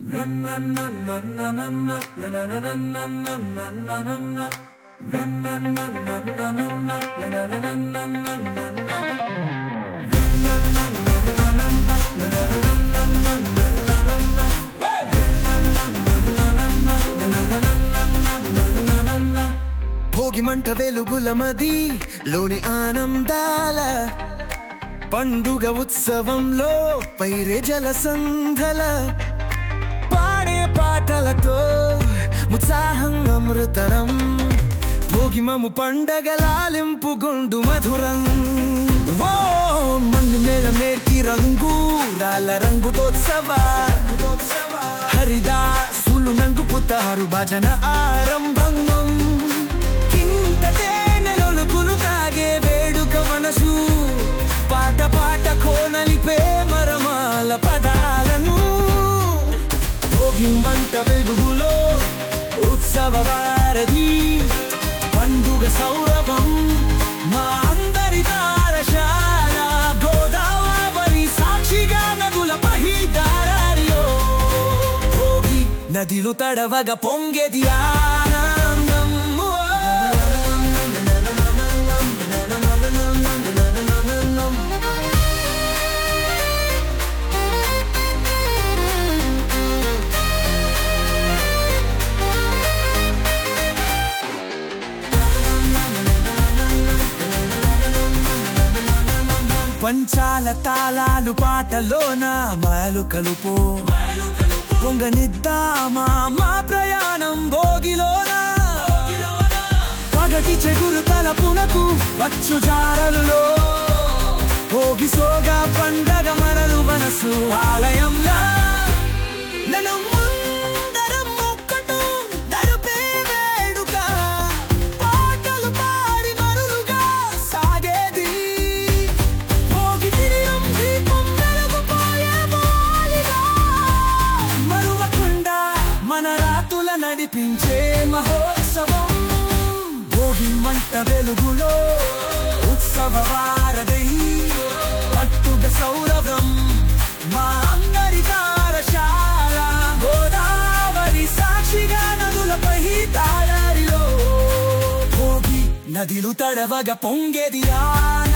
భోగి మంట వెలుగుల మది లోని ఆనందాల పండుగ ఉత్సవంలో పైరే జల సంధల పాడే పాటలతో ఉత్సాహం అమృతరం భోగి మము పండగలాలింపు గుండు మధురం ఓ మన్ను మేళ మేర్కి రంగు రాల రంగుతోత్సవ హరిదాసులు నంగు పుతారు భజన ఆరంభం కింద తేనెలొలుకులు తాగే వేడుక మనసు పాట పాట కోనలిపే మరమాల పదాలను భోగి మంట వెలుగులో ఉత్సవ వారధి పండుగ సౌరభం మా అందరి తారశాల గోదావరి సాక్షిగా నదుల పహిదారిలో భోగి నదిలు తడవగా పొంగేది ఆనందం పంచాల తాళాలు పాటలోన మాయలు కలుపు పొంగనిద్దామా మా ప్రయాణం భోగిలోన పగటి చెగురు తలపునకు వచ్చు జారలులో భోగి సోగా పండగ మనలు మనసు ఆలయంలా నన్ను ముందరం ఒక్కటూ నడిపే వేడుక పాటలు పాడి మరులుగా సాగేది భోగి తిరియం దీపం వెలుగుపోయే బాలిగా మరువకుండా మన రాతుల నడిపించే మహోత్సవం భోగి మంట వెలుగులో ఉత్సవ వారధి పట్టుగ సౌరభం మా అందరి తారశాల గోదావరి సాక్షిగా నదులపై తాయారిలో భోగి నదిలు తడవగా పొంగేది ఆనందం